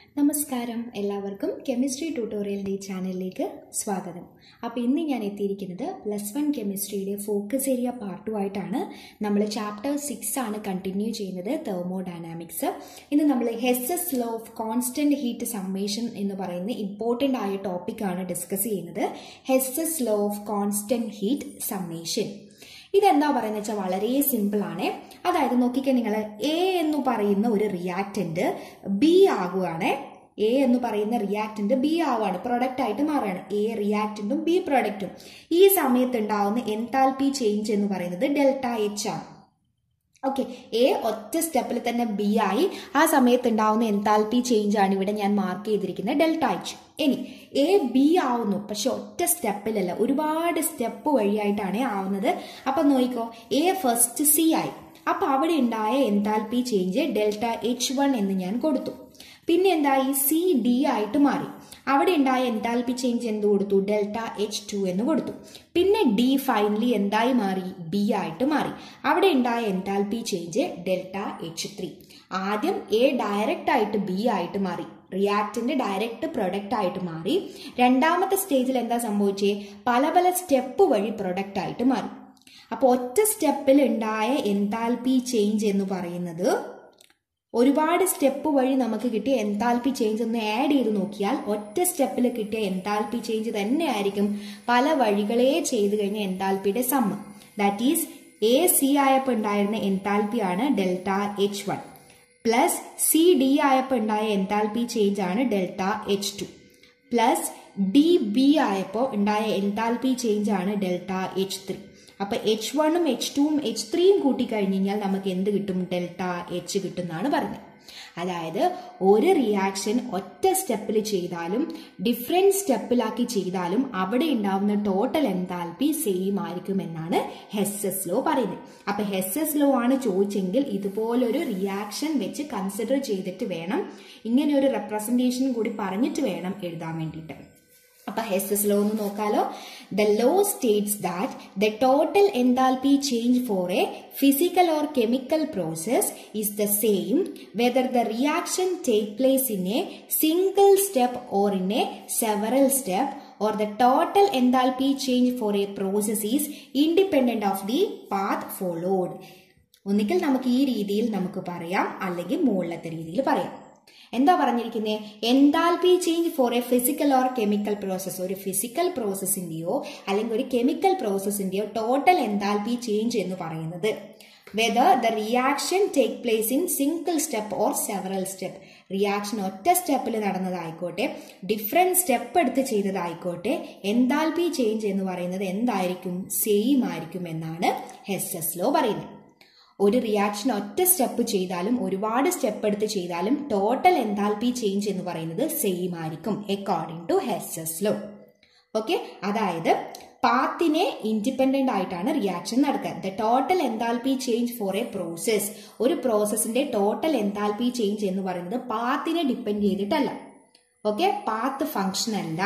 നമസ്കാരം എല്ലാവർക്കും കെമിസ്ട്രി ട്യൂട്ടോറിയലിൻ്റെ ഈ ചാനലിലേക്ക് സ്വാഗതം അപ്പോൾ ഇന്ന് ഞാൻ എത്തിയിരിക്കുന്നത് പ്ലസ് വൺ കെമിസ്ട്രിയുടെ ഫോക്കസ് ഏരിയ പാർട്ട് ടു ആയിട്ടാണ് നമ്മൾ ചാപ്റ്റർ സിക്സ് ആണ് കണ്ടിന്യൂ ചെയ്യുന്നത് തെർമോഡൈനാമിക്സ് ഇന്ന് നമ്മൾ Hess's law of constant heat summation എന്ന് പറയുന്ന ഇമ്പോർട്ടൻ്റ് ആയ ടോപ്പിക്കാണ് ഡിസ്കസ് ചെയ്യുന്നത് Hess's law of constant heat summation ഇതെന്താ പറയുന്നത് വെച്ചാൽ വളരെ സിമ്പിൾ ആണ് അതായത് നോക്കിക്കാൻ നിങ്ങൾ എ എന്ന് പറയുന്ന ഒരു റിയാക്റ്റന്റ് ബി ആകുകയാണ് എ എന്ന് പറയുന്ന റിയാക്റ്റന്റ് ബി ആവുകയാണ് പ്രൊഡക്റ്റ് ആയിട്ട് മാറുകയാണ് എ റിയാക്റ്റന്റും ബി പ്രൊഡക്റ്റും ഈ സമയത്ത് ഉണ്ടാവുന്ന എൻതാൽപി ചേഞ്ച് എന്ന് പറയുന്നത് ഡെൽറ്റ എച്ച് ആണ് ഓക്കെ എ ഒറ്റ സ്റ്റെപ്പിൽ തന്നെ ബി ആയി ആ സമയത്ത് ഉണ്ടാവുന്ന എൻതാൽപി ചേഞ്ച് ആണ് ഇവിടെ ഞാൻ മാർക്ക് ചെയ്തിരിക്കുന്നത് ഡെൽറ്റ എച്ച് ഇനി എ ബി ആവുന്നു പക്ഷെ ഒറ്റ സ്റ്റെപ്പിലല്ല ഒരുപാട് സ്റ്റെപ്പ് വഴിയായിട്ടാണ് ആവുന്നത് അപ്പൊ നോക്കിക്കോ എ ഫസ്റ്റ് സി ആയി അപ്പൊ അവിടെ ഉണ്ടായ enthalpy change delta H one എന്ന് ഞാൻ കൊടുത്തു പിന്നെ എന്തായി സി ഡി ആയിട്ട് മാറി അവിടെ ഉണ്ടായ എൻതാൽപി ചേഞ്ച് എന്ത് കൊടുത്തു ഡെൽറ്റ എച്ച് ടു എന്ന് കൊടുത്തു പിന്നെ ഡി ഫൈനലി എന്തായി മാറി ബി ആയിട്ട് മാറി അവിടെ ഉണ്ടായ enthalpy change delta H three ആദ്യം എ ഡയറക്റ്റ് ആയിട്ട് ബി ആയിട്ട് മാറി റിയാക്റ്റിന്റെ ഡയറക്റ്റ് പ്രൊഡക്റ്റ് ആയിട്ട് മാറി രണ്ടാമത്തെ സ്റ്റേജിൽ എന്താ സംഭവിച്ചേ പല പല സ്റ്റെപ്പ് വഴി പ്രൊഡക്റ്റ് ആയിട്ട് മാറി അപ്പോൾ ഒറ്റ സ്റ്റെപ്പിൽ ഉണ്ടായ എൻതാൽപി ചേഞ്ച് എന്ന് പറയുന്നത് ഒരുപാട് സ്റ്റെപ്പ് വഴി നമുക്ക് കിട്ടിയ എൻതാൽപി ചേഞ്ച് ഒന്ന് ആഡ് ചെയ്ത് നോക്കിയാൽ ഒറ്റ സ്റ്റെപ്പിൽ കിട്ടിയ എൻതാൽപി ചേഞ്ച് തന്നെ ആയിരിക്കും പല വഴികളെ ചെയ്ത് കഴിഞ്ഞ എൻതാൽപിയുടെ sum that is A C ആയപ്പോൾ ഉണ്ടായിരുന്ന എൻതാൽപി ആണ് delta H one plus C D ആയപ്പോൾ ഉണ്ടായ എൻതാൽപി ചേഞ്ച് ആണ് delta H two plus D B ആയപ്പോൾ ഉണ്ടായ എൻതാൽപി ചേഞ്ച് ആണ് ഡെൽറ്റ എച്ച് ത്രീ അപ്പൊ എച്ച് വണ്ണും എച്ച് ടുവും എച്ച് ത്രീയും കൂട്ടിക്കഴിഞ്ഞ് കഴിഞ്ഞാൽ നമുക്ക് എന്ത് കിട്ടും ഡെൽറ്റ എച്ച് കിട്ടും എന്നാണ് പറഞ്ഞത് അതായത് ഒരു റിയാക്ഷൻ ഒറ്റ സ്റ്റെപ്പിൽ ചെയ്താലും ഡിഫറെന്റ് സ്റ്റെപ്പിലാക്കി ചെയ്താലും അവിടെ ഉണ്ടാവുന്ന ടോട്ടൽ എൻതാൽപി സെയിം ആയിരിക്കും എന്നാണ് ഹെസ്സസ് ലോ പറയുന്നത് അപ്പൊ ഹെസ്സസ് ലോ ആണ് ചോദിച്ചെങ്കിൽ ഇതുപോലൊരു റിയാക്ഷൻ വെച്ച് കൺസിഡർ ചെയ്തിട്ട് വേണം ഇങ്ങനെ ഒരു റെപ്രസെന്റേഷൻ കൂടി പറഞ്ഞിട്ട് വേണം എഴുതാൻ വേണ്ടിയിട്ട് അപ്പൊ ഹെസസ് ലോ ഒന്ന് നോക്കാലോ the law states that the total enthalpy change for a physical or chemical process is the same whether the reaction take place in a single step or in a several step or the total enthalpy change for a process is independent of the path followed. ഒന്നിക്കൽ നമുക്ക് ഈ രീതിയിൽ നമുക്ക് പറയാം അല്ലെങ്കിൽ മുകളിലത്തെ രീതിയിൽ പറയാം എന്താ പറഞ്ഞിരിക്കുന്നത് enthalpy change for a physical or chemical process ഒരു ഫിസിക്കൽ പ്രോസസ്സിന്റെയോ അല്ലെങ്കിൽ ഒരു കെമിക്കൽ പ്രോസസ്സിന്റെയോ ടോട്ടൽ എൻതാൽപി ചേഞ്ച് എന്ന് പറയുന്നത് whether the reaction take place in single step or several step reaction ഒറ്റ സ്റ്റെപ്പിൽ നടന്നതായിക്കോട്ടെ ഡിഫറെന്റ് സ്റ്റെപ്പ് എടുത്ത് ചെയ്തതായിക്കോട്ടെ എൻതാൽപി ചേഞ്ച് എന്ന് പറയുന്നത് എന്തായിരിക്കും സെയിം ആയിരിക്കും എന്നാണ് ഹെസ്സസ് ലോ പറയുന്നത് ഒരു റിയാക്ഷൻ ഒറ്റ സ്റ്റെപ്പ് ചെയ്താലും ഒരുപാട് സ്റ്റെപ്പ് എടുത്ത് ചെയ്താലും ടോട്ടൽ എൻതാൽപി ചേഞ്ച് എന്ന് പറയുന്നത് സെയിം ആയിരിക്കും according to Hess's law okay അതായത് പാത്തിനെ ഇൻഡിപെൻഡന്റ് ആയിട്ടാണ് റിയാക്ഷൻ നടക്കുക the total enthalpy change for a process ഒരു പ്രോസസ്സിന്റെ ടോട്ടൽ എൻതാൽപി ചേഞ്ച് എന്ന് പറയുന്നത് പാത്തിനെ ഡിപ്പെൻഡ് ചെയ്തിട്ടല്ല ഓക്കെ പാത്ത് ഫംഗ്ഷൻ അല്ല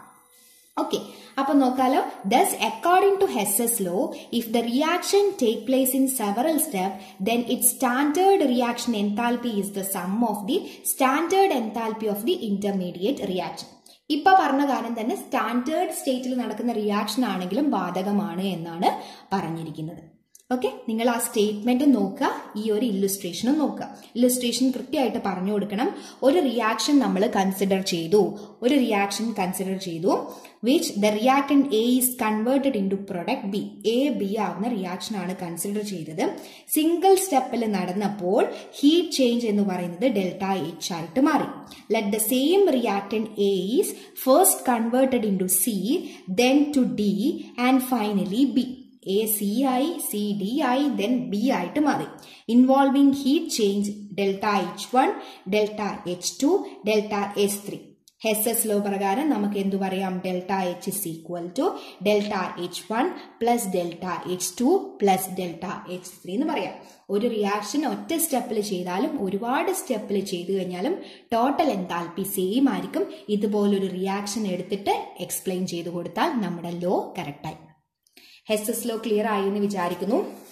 ഓക്കെ അപ്പൊ നോക്കാലോ thus according to Hess's law if the reaction take place in several step then it standard reaction enthalpy is the sum of the standard enthalpy of the intermediate reaction ഇപ്പൊ പറഞ്ഞ കാര്യം തന്നെ standard സ്റ്റേറ്റിൽ നടക്കുന്ന reaction ആണെങ്കിലും ബാധകമാണ് എന്നാണ് പറഞ്ഞിരിക്കുന്നത് ഓക്കെ നിങ്ങൾ ആ സ്റ്റേറ്റ്മെന്റ് നോക്കുക ഈ ഒരു ഇല്ലുസ്ട്രേഷനും നോക്കുക ഇല്ലുസ്ട്രേഷൻ കൃത്യമായിട്ട് പറഞ്ഞു കൊടുക്കണം ഒരു റിയാക്ഷൻ നമ്മൾ കൺസിഡർ ചെയ്തു ഒരു റിയാക്ഷൻ കൺസിഡർ ചെയ്തു which the reactant A is converted into product B A B ആവുന്ന റിയാക്ഷൻ ആണ് കൺസിഡർ ചെയ്തത് സിംഗിൾ സ്റ്റെപ്പിൽ നടന്നപ്പോൾ ഹീറ്റ് ചേഞ്ച് എന്ന് പറയുന്നത് ഡെൽറ്റ എച്ച് ആയിട്ട് മാറി let the same reactant A is first converted into C then to D and finally B A C ആയി സി ഡി ആയി ദെൻ ബി ആയിട്ട് മാറി involving heat change delta H one delta H two delta H three Hess's law പ്രകാരം നമുക്ക് എന്തു പറയാം delta H is equal to delta H one plus delta H two plus delta H three എന്ന് പറയാം ഒരു reaction ഒറ്റ സ്റ്റെപ്പിൽ ചെയ്താലും ഒരുപാട് സ്റ്റെപ്പിൽ ചെയ്തു കഴിഞ്ഞാലും ടോട്ടൽ എൻതാൽപി സെയിം ആയിരിക്കും ഇതുപോലൊരു റിയാക്ഷൻ എടുത്തിട്ട് എക്സ്പ്ലെയിൻ ചെയ്തു കൊടുത്താൽ നമ്മുടെ ലോ കറക്റ്റായി ഹെസസ് ലോ ക്ലിയർ ആയി എന്ന് വിചാരിക്കുന്നു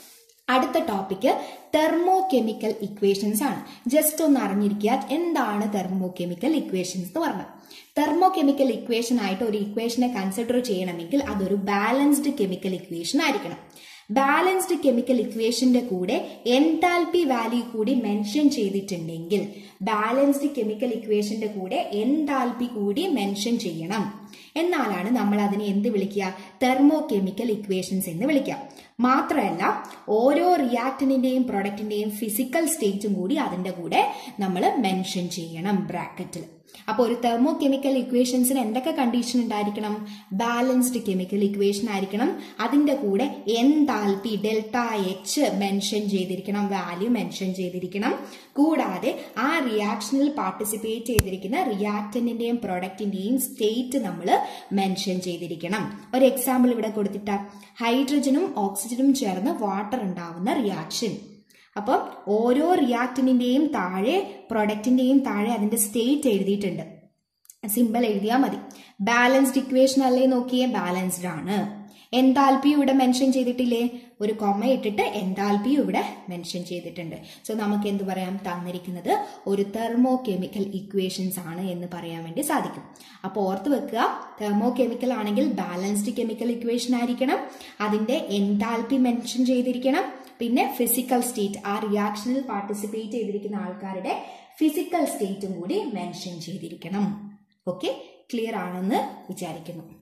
അടുത്ത ടോപ്പിക്ക് തെർമോ കെമിക്കൽ ഇക്വേഷൻസ് ആണ് ജസ്റ്റ് ഒന്ന് അറിഞ്ഞിരിക്കുക എന്താണ് തെർമോ കെമിക്കൽ ഇക്വേഷൻസ് എന്ന് പറഞ്ഞത് തെർമോ കെമിക്കൽ ഇക്വേഷൻ ആയിട്ട് ഒരു ഇക്വേഷനെ കൺസിഡർ ചെയ്യണമെങ്കിൽ അതൊരു ബാലൻസ്ഡ് കെമിക്കൽ ഇക്വേഷൻ ആയിരിക്കണം ബാലൻസ്ഡ് കെമിക്കൽ ഇക്വേഷന്റെ കൂടെ എൻതാൽപി വാല്യൂ കൂടി മെൻഷൻ ചെയ്തിട്ടുണ്ടെങ്കിൽ ബാലൻസ്ഡ് കെമിക്കൽ ഇക്വേഷന്റെ കൂടെ എൻതാൽപി കൂടി മെൻഷൻ ചെയ്യണം എന്നാലാണ് നമ്മൾ അതിനെ എന്ത് വിളിക്കുക തെർമോ കെമിക്കൽ ഇക്വേഷൻസ് എന്ന് വിളിക്കുക മാത്രമല്ല ഓരോ റിയാക്ടന്റിന്റെയും പ്രൊഡക്റ്റിന്റെയും ഫിസിക്കൽ സ്റ്റേറ്റും കൂടി അതിന്റെ കൂടെ നമ്മൾ മെൻഷൻ ചെയ്യണം ബ്രാക്കറ്റിൽ അപ്പോൾ ഒരു തെർമോ കെമിക്കൽ ഇക്വേഷൻസിന് എന്തൊക്കെ കണ്ടീഷൻ ഉണ്ടായിരിക്കണം ബാലൻസ്ഡ് കെമിക്കൽ ഇക്വേഷൻ ആയിരിക്കണം അതിന്റെ കൂടെ എൻതാൽപി ഡെൽറ്റ എച്ച് മെൻഷൻ ചെയ്തിരിക്കണം വാല്യൂ മെൻഷൻ ചെയ്തിരിക്കണം കൂടാതെ ആ റിയാക്ഷനിൽ പാർട്ടിസിപ്പേറ്റ് ചെയ്തിരിക്കുന്ന റിയാക്ടന്റിന്റെയും പ്രൊഡക്റ്റിന്റെയും സ്റ്റേറ്റ് നമ്മൾ മെൻഷൻ ചെയ്തിരിക്കണം ഒരു എക്സാമ്പിൾ ഇവിടെ കൊടുത്തിട്ട ഹൈഡ്രജനും ഓക്സിജനും ചേർന്ന് വാട്ടർ ഉണ്ടാവുന്ന റിയാക്ഷൻ അപ്പം ഓരോ റിയാക്ടന്റിന്റെയും താഴെ പ്രൊഡക്റ്റിന്റെയും താഴെ അതിന്റെ സ്റ്റേറ്റ് എഴുതിയിട്ടുണ്ട് സിമ്പിൾ എഴുതിയാൽ മതി ബാലൻസ്ഡ് ഇക്വേഷൻ അല്ലേ നോക്കിയേ ബാലൻസ്ഡ് ആണ് എൻതാൽപ്പി ഇവിടെ മെൻഷൻ ചെയ്തിട്ടില്ലേ ഒരു കൊമ ഇട്ടിട്ട് എൻതാൽപ്പി ഇവിടെ മെൻഷൻ ചെയ്തിട്ടുണ്ട് സോ നമുക്ക് എന്ത് പറയാം തന്നിരിക്കുന്നത് ഒരു തെർമോ കെമിക്കൽ ഇക്വേഷൻസ് ആണ് എന്ന് പറയാൻ വേണ്ടി സാധിക്കും അപ്പോൾ ഓർത്ത് വെക്കുക തെർമോ കെമിക്കൽ ആണെങ്കിൽ ബാലൻസ്ഡ് കെമിക്കൽ ഇക്വേഷൻ ആയിരിക്കണം അതിന്റെ എൻതാൽപ്പി മെൻഷൻ ചെയ്തിരിക്കണം പിന്നെ ഫിസിക്കൽ സ്റ്റേറ്റ് ആ റിയാക്ഷനിൽ പാർട്ടിസിപ്പേറ്റ് ചെയ്തിരിക്കുന്ന ആൾക്കാരുടെ ഫിസിക്കൽ സ്റ്റേറ്റും കൂടി മെൻഷൻ ചെയ്തിരിക്കണം ഓക്കെ ക്ലിയർ ആണെന്ന് വിചാരിക്കുന്നു